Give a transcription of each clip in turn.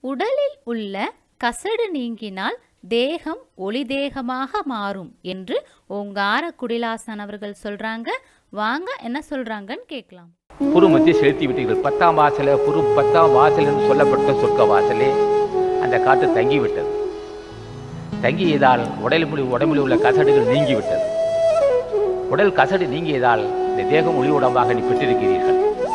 உடலில் உள்ள கசடு நீங்கினால் தேகம் ஒளி தேகமாக மாறும் என்று ஓங்கார குடிலாசன் அவர்கள் சொல்றாங்க வாங்க என்ன சொல்றாங்கன்னு கேட்கலாம் புருமத்தை செலுத்தி விட்டீர்கள் பத்தாம் வாசல புரு பத்தாம் வாசல் என்று சொல்லப்பட்ட சொர்க்க வாசலே அந்த காற்று தங்கிவிட்டது தங்கியதால் உடல் முழு உடம்பில் உள்ள கசடுகள் நீங்கிவிட்டது உடல் கசடு நீங்கியதால் இந்த தேகம் ஒளி உடம்பாக நீ பெற்றிருக்கிறீர்கள்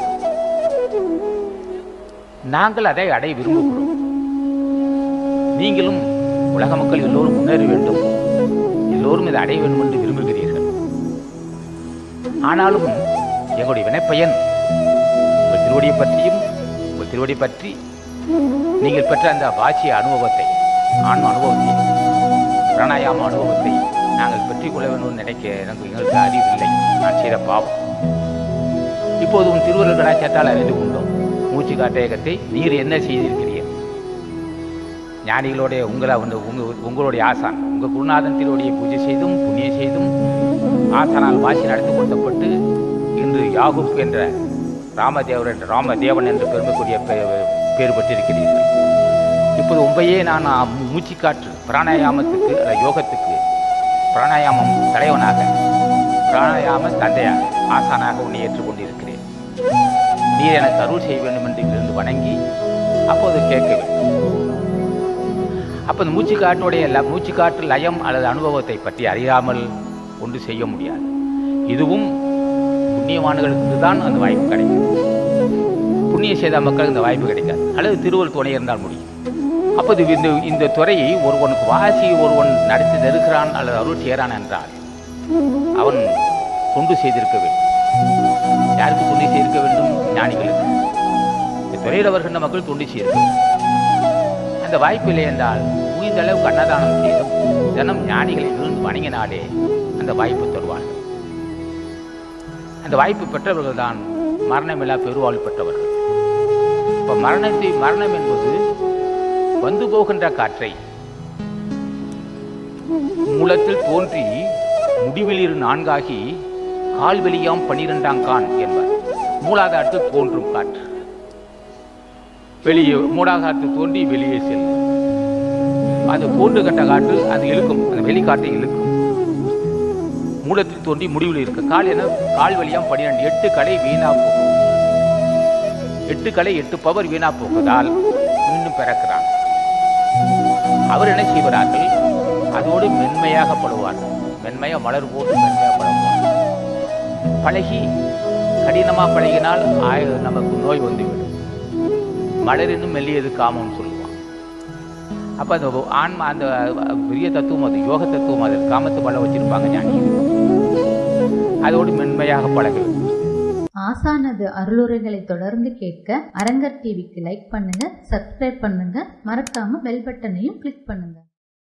நாங்கள் அதை அடைய விரும்புகிறோம் நீங்களும் உலக மக்கள் எல்லோரும் முன்னேற வேண்டும் எல்லோரும் இதை அடைய வேண்டும் என்று விரும்புகிறீர்கள் ஆனாலும் எங்களுடைய வினைப்பயன் உங்கள் திருவடியை பற்றியும் உங்கள் திருவடி பற்றி நீங்கள் பெற்ற அந்த வாசிய அனுபவத்தை ஆன்ம அனுபவத்தை பிராணாயாம அனுபவத்தை நாங்கள் பெற்றுக் கொள்ள வேண்டும் என்று நினைக்க எனக்கு எங்களுக்கு அறிவில்லை நான் செய்த பாவம் இப்போது உன் திருவருள் கலாச்சாரத்தால் அறிந்து கொண்டோம் மூச்சு காட்டேகத்தை நீர் என்ன செய்திருக்கிறீர் ஞானிகளோடைய உங்களை வந்து உங்க உங்களுடைய ஆசான் உங்கள் குருநாதன் திருவடியை பூஜை செய்தும் புண்ணியம் செய்தும் ஆசானால் வாசி நடத்தி கொடுக்கப்பட்டு இன்று யாகுப் என்ற ராமதேவர் என்ற ராமதேவன் என்று பெருமைக்குரிய பெ- பேர் பெற்றிருக்கிறீர்கள் இப்போது உண்மையே நான் ஆ- மூச்சுக்காற்று பிராணாயாமத்துக்கு அல்ல யோகத்துக்கு பிராணாயாமம் தலைவனாக பிராணாயாம தந்தையாக ஆசானாக உன்னை ஏற்றுக்கொண்டிருக்கிறேன் நீர் எனக்கு அருள் செய்ய வேண்டும் என்று இருந்து வணங்கி அப்போது கேட்க வேண்டும் அப்போ இந்த மூச்சுக்காட்டுடைய ல- மூச்சுக்காற்று லயம் அல்லது அனுபவத்தை பற்றி அறியாமல் ஒன்று செய்ய முடியாது இதுவும் புண்ணியவான்களுக்கு தான் அந்த வாய்ப்பு கிடைக்கும் புண்ணியம் செய்த மக்களுக்கு இந்த வாய்ப்பு கிடைக்காது அல்லது திருவள்ளுவர் துணை இருந்தால் முடியும் அப்போது இந்த இந்த துறையை ஒருவனுக்கு வாசி ஒருவன் நடத்தி தருகிறான் அல்லது அருள் செய்கிறான் என்றால் அவன் தொண்டு செய்திருக்க வேண்டும் யாருக்கு தொண்டு செய்திருக்க வேண்டும் ஞானிகளுக்கு இந்த துறையில் வருகின்ற மக்கள் தொண்டு செய்திருக்க வேண்டும். அந்த வாய்ப்பு இல்லை என்றால் முடிந்த அளவுக்கு அன்னதானம் செய்தும் தினம் ஞானிகளை விழுந்து வணங்கினாலே அந்த வாய்ப்பு தருவார்கள் அந்த வாய்ப்பு பெற்றவர்கள் தான் மரணமில்லா பெருவாழ்வு பெற்றவர்கள் இப்போ மரணத்தை மரணம் என்பது வந்து போகின்ற காற்றை மூலத்தில் தோன்றி முடிவிலிரு நான்காகி கால் வெளியாம் பனிரெண்டாம் கான் என்பார் மூலாதாரத்தில் தோன்றும் காற்று வெளியே மூலாதாரத்தில் தோன்றி வெளியே செல்லும் அது தோன்று கட்ட காற்று அது இழுக்கும் அந்த வெளிக்காற்றை இழுக்கும் மூலத்தில் தோன்றி முடிவில் இருக்க கால் என கால் வழியாம் பன்னிரண்டு எட்டு கலை வீணா போகும் எட்டு கலை எட்டு பவர் வீணா போவதால் மீண்டும் பிறக்கிறான் அவர் என்ன செய்கிறார்கள் அதோடு மென்மையாக படுவார்கள் மென்மையாக மலர் போட்டு மென்மையாக படுவார்கள் பழகி கடினமாக பழகினால் ஆய நமக்கு நோய் வந்துவிடும் மலரினும் மெல்லியது காமம்னு சொல்லுவான் அப்போ அந்த ஆன்மா அந்த பெரிய தத்துவம் அது யோக தத்துவம் அது காமத்து பல வச்சிருப்பாங்க ஞானி அதோடு மென்மையாக பழக வேண்டும் ஆசானது அருளுரைகளை தொடர்ந்து கேட்க அரங்கர் டிவிக்கு லைக் பண்ணுங்க சப்ஸ்கிரைப் பண்ணுங்க மறக்காம பெல் பட்டனையும் கிளிக் பண்ணுங்க